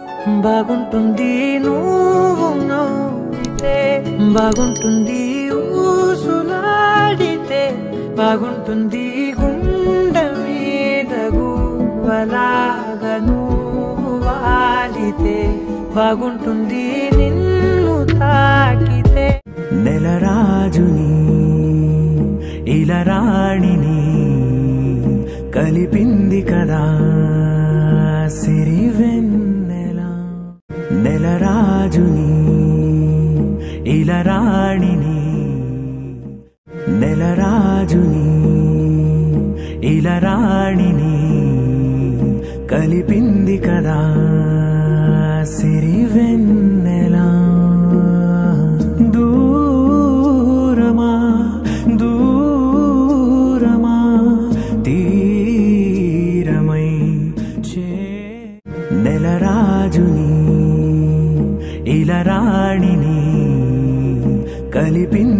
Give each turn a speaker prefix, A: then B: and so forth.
A: బాగుంటుంది నువ్వు నవ్వితే బాగుంటుంది ఊసులాడితే బాగుంటుంది గుండె మీద గువ్వలాగా నువ్వు వాలితే బాగుంటుంది నిన్ను తాకితే
B: నెలరాజుని ఇలరాణిని కలిపింది కదా సిరి వెన్నెల నెలరాజుని ఇలరాణిని నెలరాజుని ఇలరాణిని కలిపింది కదా సిరి వెన్నెల దూరమా దూరమా తీరమై చే నెలరాజుని ఇలరాణిని కలిపింది